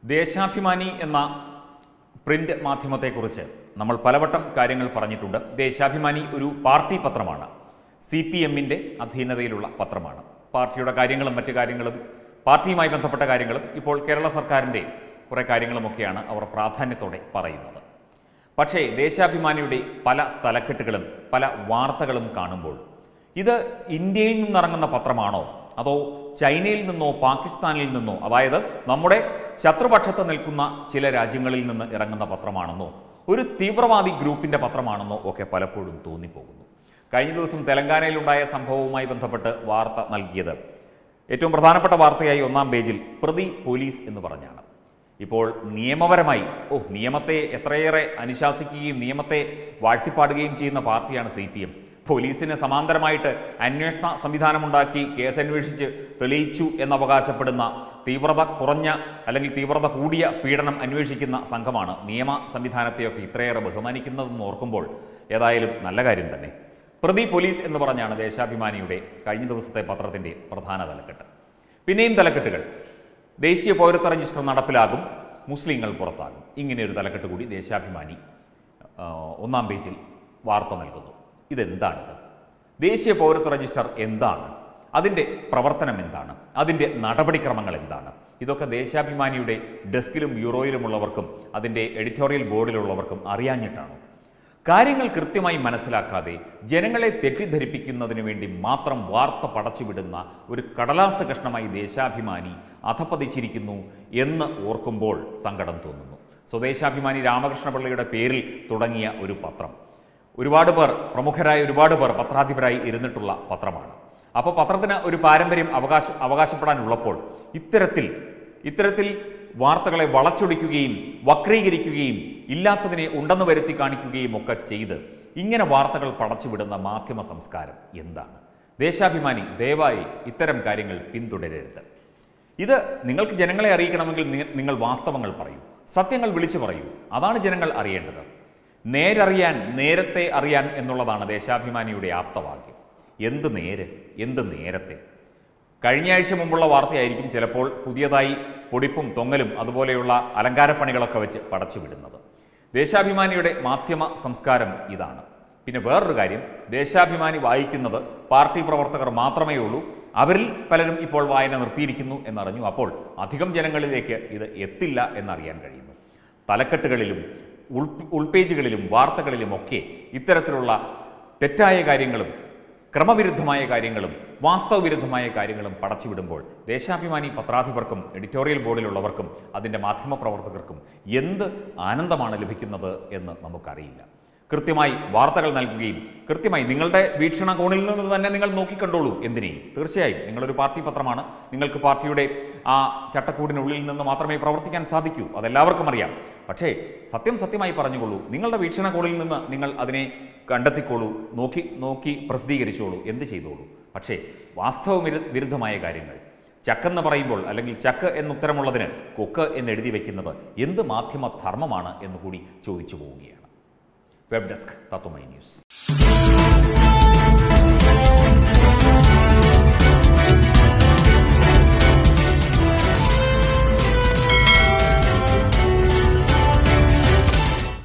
ദേശാഭിമാനി എന്ന പ്രിന്റ് മാധ്യമത്തെക്കുറിച്ച് നമ്മൾ പലവട്ടം കാര്യങ്ങൾ പറഞ്ഞിട്ടുണ്ട് ദേശാഭിമാനി ഒരു പാർട്ടി പത്രമാണ് സി പി എമ്മിൻ്റെ അധീനതയിലുള്ള പത്രമാണ് പാർട്ടിയുടെ കാര്യങ്ങളും മറ്റു കാര്യങ്ങളും പാർട്ടിയുമായി ബന്ധപ്പെട്ട കാര്യങ്ങളും ഇപ്പോൾ കേരള സർക്കാരിൻ്റെ കുറേ കാര്യങ്ങളുമൊക്കെയാണ് അവർ പ്രാധാന്യത്തോടെ പറയുന്നത് പക്ഷേ ദേശാഭിമാനിയുടെ പല തലക്കെട്ടുകളും പല വാർത്തകളും കാണുമ്പോൾ ഇത് ഇന്ത്യയിൽ നിന്നിറങ്ങുന്ന പത്രമാണോ അതോ ചൈനയിൽ നിന്നോ പാകിസ്ഥാനിൽ നിന്നോ അതായത് നമ്മുടെ ശത്രുപക്ഷത്ത് നിൽക്കുന്ന ചില രാജ്യങ്ങളിൽ നിന്ന് ഇറങ്ങുന്ന പത്രമാണെന്നോ ഒരു തീവ്രവാദി ഗ്രൂപ്പിന്റെ പത്രമാണെന്നോ ഒക്കെ പലപ്പോഴും തോന്നിപ്പോകുന്നു കഴിഞ്ഞ ദിവസം തെലങ്കാനയിലുണ്ടായ സംഭവവുമായി ബന്ധപ്പെട്ട് വാർത്ത നൽകിയത് ഏറ്റവും പ്രധാനപ്പെട്ട വാർത്തയായി ഒന്നാം പേജിൽ പ്രതി പോലീസ് എന്ന് പറഞ്ഞാണ് ഇപ്പോൾ നിയമപരമായി ഓ നിയമത്തെ എത്രയേറെ അനുശാസിക്കുകയും നിയമത്തെ വാഴ്ത്തിപ്പാടുകയും ചെയ്യുന്ന പാർട്ടിയാണ് സി പി എം പോലീസിന് സമാന്തരമായിട്ട് അന്വേഷണ സംവിധാനമുണ്ടാക്കി കേസ് അന്വേഷിച്ച് തെളിയിച്ചു എന്നവകാശപ്പെടുന്ന തീവ്രത കുറഞ്ഞ അല്ലെങ്കിൽ തീവ്രത കൂടിയ പീഡനം അന്വേഷിക്കുന്ന സംഘമാണ് നിയമ സംവിധാനത്തെയൊക്കെ ഇത്രയേറെ ബഹുമാനിക്കുന്നതെന്ന് ഓർക്കുമ്പോൾ ഏതായാലും നല്ല കാര്യം തന്നെ പ്രതി പോലീസ് എന്ന് പറഞ്ഞാണ് ദേശാഭിമാനിയുടെ കഴിഞ്ഞ ദിവസത്തെ പത്രത്തിൻ്റെ പ്രധാന തലക്കെട്ട് പിന്നെയും തലക്കെട്ടുകൾ ദേശീയ പൗരത്വ രജിസ്റ്റർ നടപ്പിലാകും മുസ്ലിങ്ങൾ പുറത്താകും ഇങ്ങനെ ഒരു തലക്കെട്ട് കൂടി ദേശാഭിമാനി ആ, ഒന്നാം പേജിൽ വാർത്ത നൽകുന്നു ഇതെന്താണിത് ദേശീയ പൗരത്വ രജിസ്റ്റർ എന്താണ് അതിൻ്റെ പ്രവർത്തനം എന്താണ് അതിൻ്റെ നടപടിക്രമങ്ങൾ എന്താണ് ഇതൊക്കെ ദേശാഭിമാനിയുടെ ഡെസ്കിലും ബ്യൂറോയിലുമുള്ളവർക്കും അതിൻ്റെ എഡിറ്റോറിയൽ ബോർഡിലുള്ളവർക്കും അറിയാഞ്ഞിട്ടാണോ കാര്യങ്ങൾ കൃത്യമായി മനസ്സിലാക്കാതെ ജനങ്ങളെ തെറ്റിദ്ധരിപ്പിക്കുന്നതിന് വേണ്ടി മാത്രം വാർത്ത പടച്ചുവിടുന്ന ഒരു കടലാസ കഷ്ണമായി ദേശാഭിമാനി അധപ്പതിച്ചിരിക്കുന്നു എന്ന് ഓർക്കുമ്പോൾ സങ്കടം തോന്നുന്നു സ്വദേശാഭിമാനി രാമകൃഷ്ണപിള്ളയുടെ പേരിൽ തുടങ്ങിയ ഒരു പത്രം ഒരുപാട് പേർ പ്രമുഖരായ ഒരുപാട് പേർ പത്രാധിപരായി ഇരുന്നിട്ടുള്ള പത്രമാണ് അപ്പോൾ പത്രത്തിന് ഒരു പാരമ്പര്യം അവകാശ അവകാശപ്പെടാനുള്ളപ്പോൾ ഇത്തരത്തിൽ ഇത്തരത്തിൽ വാർത്തകളെ വളച്ചൊടിക്കുകയും വക്രീകരിക്കുകയും ഇല്ലാത്തതിനെ ഉണ്ടെന്ന് വരുത്തി കാണിക്കുകയും ഒക്കെ ചെയ്ത് ഇങ്ങനെ വാർത്തകൾ പടച്ചുവിടുന്ന മാധ്യമ സംസ്കാരം എന്താണ് ദേശാഭിമാനി ദയവായി ഇത്തരം കാര്യങ്ങൾ പിന്തുടരരുത് ഇത് നിങ്ങൾക്ക് ജനങ്ങളെ അറിയിക്കണമെങ്കിൽ നി- നിങ്ങൾ വാസ്തവങ്ങൾ പറയൂ സത്യങ്ങൾ വിളിച്ചു പറയൂ അതാണ് ജനങ്ങൾ അറിയേണ്ടത് നേരറിയാൻ നേരത്തെ അറിയാൻ എന്നുള്ളതാണ് ദേശാഭിമാനിയുടെ ആപ്തവാക്യം എന്ത് നേര് എന്ത് നേരത്തെ കഴിഞ്ഞ ആഴ്ച മുമ്പുള്ള വാർത്തയായിരിക്കും ചിലപ്പോൾ പുതിയതായി പൊടിപ്പും തൊങ്ങലും അതുപോലെയുള്ള അലങ്കാരപ്പണികളൊക്കെ വെച്ച് പടച്ചു വിടുന്നത് ദേശാഭിമാനിയുടെ മാധ്യമ സംസ്കാരം ഇതാണ് പിന്നെ വേറൊരു കാര്യം ദേശാഭിമാനി വായിക്കുന്നത് പാർട്ടി പ്രവർത്തകർ മാത്രമേ ഉള്ളൂ അവരിൽ പലരും ഇപ്പോൾ വായന നിർത്തിയിരിക്കുന്നു എന്നറിഞ്ഞു അപ്പോൾ അധികം ജനങ്ങളിലേക്ക് ഇത് എത്തില്ല എന്നറിയാൻ കഴിയുന്നു തലക്കെട്ടുകളിലും ഉൾ ഉൾപേജുകളിലും വാർത്തകളിലുമൊക്കെ ഇത്തരത്തിലുള്ള തെറ്റായ കാര്യങ്ങളും ക്രമവിരുദ്ധമായ കാര്യങ്ങളും വാസ്തവവിരുദ്ധമായ കാര്യങ്ങളും പടച്ചുവിടുമ്പോൾ ദേശാഭിമാനി പത്രാധിപർക്കും എഡിറ്റോറിയൽ ബോർഡിലുള്ളവർക്കും അതിൻ്റെ മാധ്യമപ്രവർത്തകർക്കും എന്ത് ആനന്ദമാണ് ലഭിക്കുന്നത് എന്ന് നമുക്കറിയില്ല കൃത്യമായി വാർത്തകൾ നൽകുകയും കൃത്യമായി നിങ്ങളുടെ വീക്ഷണകോണിൽ നിന്ന് തന്നെ നിങ്ങൾ നോക്കിക്കണ്ടോളൂ എന്തിനേയും തീർച്ചയായും നിങ്ങളൊരു പാർട്ടി പത്രമാണ് നിങ്ങൾക്ക് പാർട്ടിയുടെ ആ ചട്ടക്കൂടിനുള്ളിൽ നിന്ന് മാത്രമേ പ്രവർത്തിക്കാൻ സാധിക്കൂ അതെല്ലാവർക്കും അറിയാം പക്ഷേ സത്യം സത്യമായി പറഞ്ഞുകൊള്ളൂ നിങ്ങളുടെ വീക്ഷണകോണിൽ നിന്ന് നിങ്ങൾ അതിനെ കണ്ടെത്തിക്കോളൂ നോക്കി നോക്കി പ്രസിദ്ധീകരിച്ചോളൂ എന്ത് ചെയ്തോളൂ പക്ഷേ വാസ്തവ വിരു- വിരുദ്ധമായ കാര്യങ്ങൾ ചക്കെന്ന് പറയുമ്പോൾ അല്ലെങ്കിൽ ചക്ക് എന്നുത്തരമുള്ളതിന് കൊക്ക് എന്ന് എഴുതി വയ്ക്കുന്നത് എന്ത് മാധ്യമ ധർമ്മമാണ് എന്ന് കൂടി ചോദിച്ചു പോവുകയാണ് വെബ് ഡെസ്ക് തത്വമൈ ന്യൂസ്